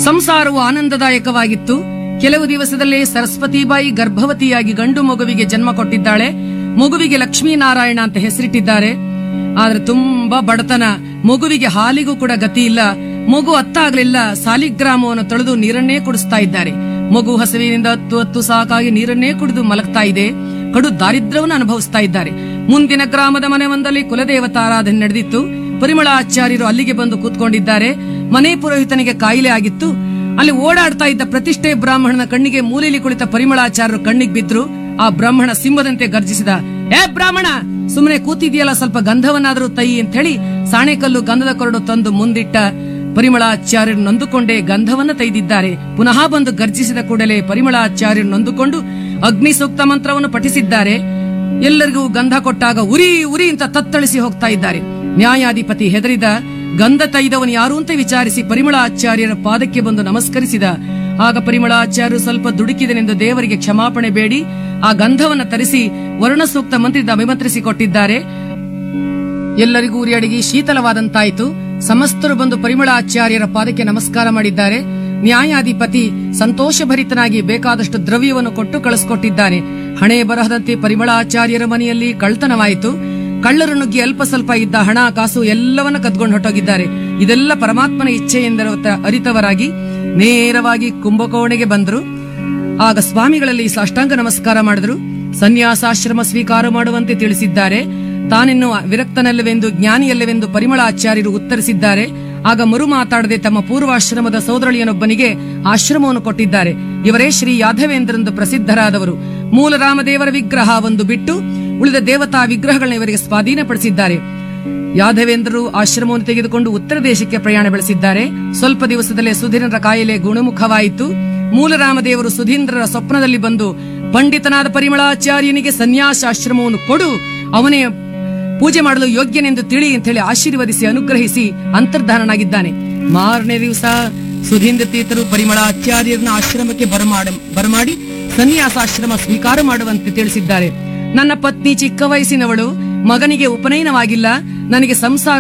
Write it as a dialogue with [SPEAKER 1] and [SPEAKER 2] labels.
[SPEAKER 1] ಸಂಸಾರವು ಆನಂದದಾಯಕವಾಗಿತ್ತು ಕೆಲವು ದಿವಸದಲ್ಲೇ ಸರಸ್ವತಿಬಾಯಿ ಗರ್ಭವತಿಯಾಗಿ ಗಂಡು ಮಗುವಿಗೆ ಜನ್ಮ ಕೊಟ್ಟಿದ್ದಾಳೆ ಮಗುವಿಗೆ ಲಕ್ಷ್ಮೀನಾರಾಯಣ ಅಂತ ಹೆಸರಿಟ್ಟಿದ್ದಾರೆ ಆದ್ರೆ ತುಂಬಾ ಬಡತನ ಮಗುವಿಗೆ ಹಾಲಿಗೂ ಕೂಡ ಗತಿ ಇಲ್ಲ ಮಗು ಅತ್ತಾಗ್ಲಿಲ್ಲ ಸಾಲಿಗ್ರಾಮವನ್ನು ತೊಳೆದು ನೀರನ್ನೇ ಕುಡಿಸ್ತಾ ಇದ್ದಾರೆ ಮಗು ಹಸಿವಿನಿಂದ ಹತ್ತು ಹತ್ತು ಸಾಕಾಗಿ ನೀರನ್ನೇ ಕುಡಿದು ಮಲಗ್ತಾ ಇದೆ ಕಡು ದಾರಿದ್ರ್ಯವನ್ನು ಅನುಭವಿಸ್ತಾ ಇದ್ದಾರೆ ಮುಂದಿನ ಗ್ರಾಮದ ಮನೆ ಒಂದಲ್ಲಿ ಕುಲದೇವತಾರಾಧನೆ ನಡೆದಿತ್ತು ಪರಿಮಳಾಚಾರ್ಯರು ಅಲ್ಲಿಗೆ ಬಂದು ಕೂತ್ಕೊಂಡಿದ್ದಾರೆ ಮನೆ ಪುರೋಹಿತನಿಗೆ ಕಾಯಿಲೆ ಆಗಿತ್ತು ಅಲ್ಲಿ ಓಡಾಡ್ತಾ ಇದ್ದ ಪ್ರತಿಷ್ಠೆ ಬ್ರಾಹ್ಮಣನ ಕಣ್ಣಿಗೆ ಮೂಲೆಯಲ್ಲಿ ಕುಳಿತ ಪರಿಮಳಾಚಾರ್ಯರು ಕಣ್ಣಿಗೆ ಬಿದ್ರು ಆ ಬ್ರಾಹ್ಮಣ ಸಿಂಹದಂತೆ ಗರ್ಜಿಸಿದ ಏ ಬ್ರಾಹ್ಮಣ ಸುಮ್ಮನೆ ಕೂತಿದೆಯಲ್ಲ ಸ್ವಲ್ಪ ಗಂಧವನ್ನಾದರೂ ತೈ ಅಂತ ಹೇಳಿ ಸಾಣೆಕಲ್ಲು ಗಂಧದ ಕೊರಡು ತಂದು ಮುಂದಿಟ್ಟ ಪರಿಮಳಾಚಾರ್ಯರು ನೊಂದುಕೊಂಡೇ ಗಂಧವನ್ನ ತೆಗೆದಿದ್ದಾರೆ ಪುನಃ ಬಂದು ಗರ್ಜಿಸಿದ ಕೂಡಲೇ ಪರಿಮಳಾಚಾರ್ಯರು ನೊಂದುಕೊಂಡು ಅಗ್ನಿ ಸೂಕ್ತ ಮಂತ್ರವನ್ನು ಪಠಿಸಿದ್ದಾರೆ ಎಲ್ಲರಿಗೂ ಗಂಧ ಕೊಟ್ಟಾಗ ಉರಿ ಉರಿ ಅಂತ ತತ್ತಳಿಸಿ ಹೋಗ್ತಾ ಇದ್ದಾರೆ ನ್ಯಾಯಾಧಿಪತಿ ಹೆದರಿದ ಗಂಧ ತೈದವನು ಯಾರು ಅಂತ ವಿಚಾರಿಸಿ ಪರಿಮಳಾಚಾರ್ಯರ ಪಾದಕ್ಕೆ ಬಂದು ನಮಸ್ಕರಿಸಿದ ಆಗ ಪರಿಮಳಾಚಾರ್ಯರು ಸ್ವಲ್ಪ ದುಡುಕಿದನೆಂದು ದೇವರಿಗೆ ಕ್ಷಮಾಪಣೆ ಬೇಡಿ ಆ ಗಂಧವನ್ನ ತರಿಸಿ ವರ್ಣ ಸೂಕ್ತ ಮಂತ್ರಿದ ಅಭಿಮಂತ್ರಿಸಿ ಕೊಟ್ಟಿದ್ದಾರೆ ಎಲ್ಲರಿಗೂ ಉರಿ ಅಡಿಗೆ ಶೀತಲವಾದಂತಾಯಿತು ಸಮಸ್ತರು ಬಂದು ಪರಿಮಳಾಚಾರ್ಯರ ಪಾದಕ್ಕೆ ನಮಸ್ಕಾರ ಮಾಡಿದ್ದಾರೆ ನ್ಯಾಯಾಧಿಪತಿ ಸಂತೋಷಭರಿತನಾಗಿ ಬೇಕಾದಷ್ಟು ದ್ರವ್ಯವನ್ನು ಕೊಟ್ಟು ಕಳಿಸ್ಕೊಟ್ಟಿದ್ದಾನೆ ಹಣೆ ಬರಹದಂತೆ ಪರಿಮಳಾಚಾರ್ಯರ ಮನೆಯಲ್ಲಿ ಕಳ್ತನವಾಯಿತು ಕಳ್ಳರು ನುಗ್ಗಿ ಅಲ್ಪ ಸ್ವಲ್ಪ ಇದ್ದ ಹಣ ಕಾಸು ಎಲ್ಲವನ್ನ ಕದ್ಕೊಂಡು ಹೊಟ್ಟೋಗಿದ್ದಾರೆ ಇದೆಲ್ಲ ಪರಮಾತ್ಮನ ಇಚ್ಛೆ ಎಂದರ ಅರಿತವರಾಗಿ ನೇರವಾಗಿ ಕುಂಭಕೋಣೆಗೆ ಬಂದರು ಆಗ ಸ್ವಾಮಿಗಳಲ್ಲಿ ಸಾಷ್ಟಾಂಗ ನಮಸ್ಕಾರ ಮಾಡಿದ್ರು ಸನ್ಯಾಸಾಶ್ರಮ ಸ್ವೀಕಾರ ಮಾಡುವಂತೆ ತಿಳಿಸಿದ್ದಾರೆ ತಾನಿನ್ನು ವಿರಕ್ತನಲ್ಲವೆಂದು ಜ್ಞಾನಿಯಲ್ಲವೆಂದು ಪರಿಮಳಾಚಾರ್ಯರು ಉತ್ತರಿಸಿದ್ದಾರೆ ಆಗ ಮರು ಮಾತಾಡದೆ ತಮ್ಮ ಪೂರ್ವಾಶ್ರಮದ ಸೋದರಳಿಯನೊಬ್ಬನಿಗೆ ಆಶ್ರಮವನ್ನು ಕೊಟ್ಟಿದ್ದಾರೆ ಇವರೇ ಶ್ರೀ ಯಾದವೇಂದ್ರೆಂದು ಪ್ರಸಿದ್ಧರಾದವರು ಮೂಲ ರಾಮದೇವರ ವಿಗ್ರಹ ಒಂದು ಬಿಟ್ಟು ಉಳಿದ ದೇವತಾ ವಿಗ್ರಹಗಳನ್ನ ಇವರಿಗೆ ಸ್ವಾಧೀನಪಡಿಸಿದ್ದಾರೆ ಯಾದವೇಂದ್ರರು ಆಶ್ರಮವನ್ನು ತೆಗೆದುಕೊಂಡು ಉತ್ತರ ದೇಶಕ್ಕೆ ಪ್ರಯಾಣ ಬೆಳೆಸಿದ್ದಾರೆ ಸ್ವಲ್ಪ ದಿವಸದಲ್ಲೇ ಸುಧೀರರ ಕಾಯಿಲೆ ಗುಣಮುಖವಾಯಿತು ಮೂಲರಾಮದೇವರು ಸುಧೀಂದ್ರರ ಸ್ವಪ್ನದಲ್ಲಿ ಬಂದು ಪಂಡಿತನಾದ ಪರಿಮಳಾಚಾರ್ಯನಿಗೆ ಸನ್ಯಾಸಾಶ್ರಮವನ್ನು ಕೊಡು ಅವನೇ ಪೂಜೆ ಮಾಡಲು ಯೋಗ್ಯನೆಂದು ತಿಳಿ ಅಂತ ಹೇಳಿ ಆಶೀರ್ವದಿಸಿ ಅನುಗ್ರಹಿಸಿ ಅಂತರ್ಧಾನನಾಗಿದ್ದಾನೆ ಮಾರನೇ ದಿವಸ ಸುಧೀಂದ್ರ ತೀರ್ಥರು ಪರಿಮಳಾಚಾರ್ಯರನ್ನ ಆಶ್ರಮಕ್ಕೆ ಬರಮಾಡ ಬರಮಾಡಿ ಸನ್ಯಾಸಾಶ್ರಮ ಸ್ವೀಕಾರ ಮಾಡುವಂತೆ ತಿಳಿಸಿದ್ದಾರೆ ನನ್ನ ಪತ್ನಿ ಚಿಕ್ಕ ವಯಸ್ಸಿನವಳು ಮಗನಿಗೆ ಉಪನಯನವಾಗಿಲ್ಲ ನನಗೆ ಸಂಸಾರ